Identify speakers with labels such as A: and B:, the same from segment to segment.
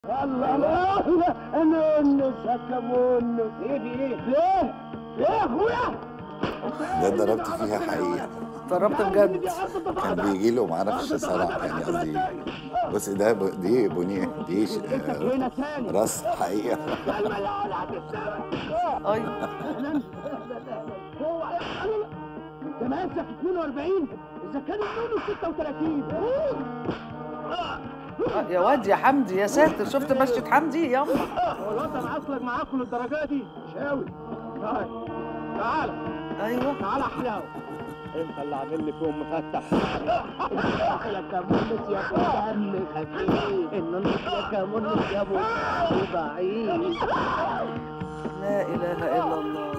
A: الله لا لا انا انا سكمون ايه دي ايه ليه ليه يا اخويا
B: ده ضربت فيها حقيقة
C: ضربت بجد
B: كان بيجي له معرفش صراحة يعني قصدي بص ده ب- دي بنيه دي ش- آه،
A: هنا ثاني
B: راس حقيقة
C: ايوه
A: هو ده ماسك 42 اذا كان النونو 36
C: آه، يا واد يا حمدي يا ساتر شفت مشية حمدي ياما
A: هو الواد ده معصلك معاكم للدرجه دي شاوي تعال تعال
C: ايوه
A: تعال حلاوه انت اللي عامل لي فيهم مفتح يا كمونس يا ابو دم خفيف النونس يا كمونس يا ابو بعيد
C: لا اله الا الله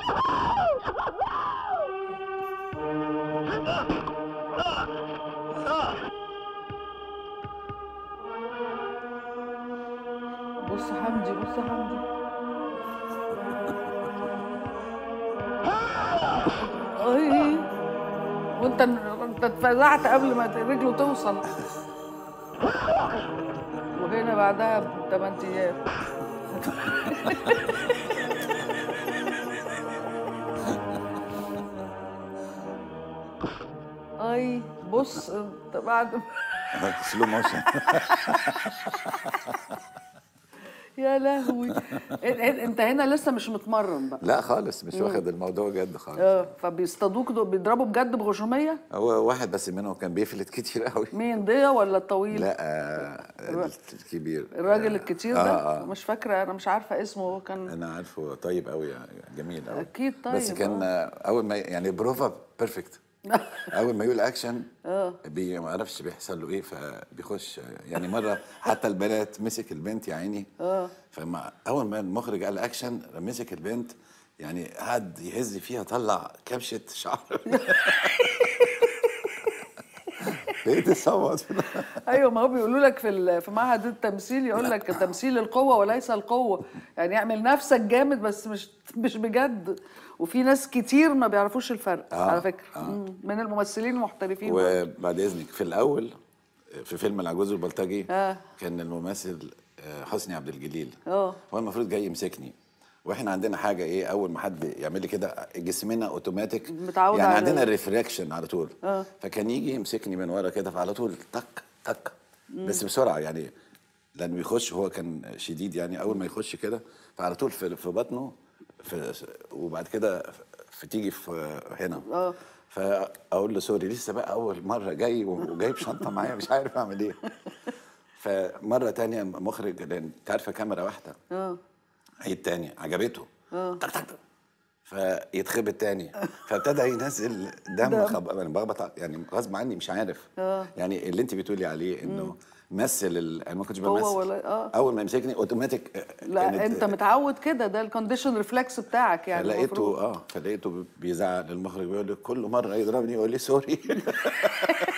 C: بص حمدي بص حمدي اي وانت انت اتفزعت قبل ما رجله توصل وهنا بعدها بثمان ايام اي بص انت بعد ما-
B: سلو موشن
C: يا لهوي إن- إن- انت هنا لسه مش متمرن بقى
B: لا خالص مش واخد الموضوع جد خالص
C: اه فبيصطادوك دول بيضربوا بجد بغشوميه
B: هو واحد بس منهم كان بيفلت كتير قوي
C: مين ضيا ولا الطويل
B: لا آه، الكبير
C: الراجل الكتير ده
B: آه، آه.
C: مش فاكره انا مش عارفه اسمه هو كان
B: انا عارفه طيب قوي جميل قوي
C: أكيد
B: بس
C: طيب،
B: كان آه، اول ما يعني بروفا بيرفكت اول ما يقول اكشن بي ما اعرفش بيحصل له ايه فبيخش يعني مره حتى البنات مسك البنت يا عيني فما اول ما المخرج قال اكشن مسك البنت يعني قعد يهز فيها طلع كبشه شعر بقيت اصوت
C: ايوه ما هو بيقولوا لك في ال- في معهد التمثيل يقول لك تمثيل القوه وليس القوه يعني اعمل نفسك جامد بس مش مش بجد وفي ناس كتير ما بيعرفوش الفرق
B: آه،
C: على فكره مم. من الممثلين المحترفين
B: وبعد اذنك في الاول في فيلم العجوز والبلطجي
C: آه.
B: كان الممثل آه، حسني عبد الجليل
C: اه
B: هو المفروض جاي يمسكني واحنا عندنا حاجه ايه اول ما حد يعمل لي كده جسمنا اوتوماتيك
C: متعود
B: يعني
C: على-
B: عندنا ريفراكشن على طول
C: آه.
B: فكان يجي يمسكني من ورا كده فعلى طول تك تك بس بسرعه يعني لانه بيخش هو كان شديد يعني اول ما يخش كده فعلى طول في, في بطنه في وبعد كده في تيجي في هنا
C: اه
B: فاقول له سوري لسه بقى اول مره جاي وجايب شنطه معايا مش عارف اعمل ايه فمره تانية مخرج لان انت عارفه كاميرا واحده
C: اه
B: عيد تاني عجبته تك تك تك. فيتخبط تاني فابتدى ينزل دم
C: دم.
B: خب... انا بخبط يعني غصب عني مش عارف
C: آه.
B: يعني اللي انت بتقولي عليه انه مثل ال... انا ما كنتش
C: هو
B: بمثل
C: ولا- آه.
B: اول ما يمسكني اوتوماتيك آه،
C: لا
B: كانت-
C: انت متعود كده ده الكونديشن ريفلكس بتاعك يعني
B: فلقيته
C: المفروض.
B: اه فلقيته بيزعق للمخرج بيقول لي كل مره يضربني يقول لي سوري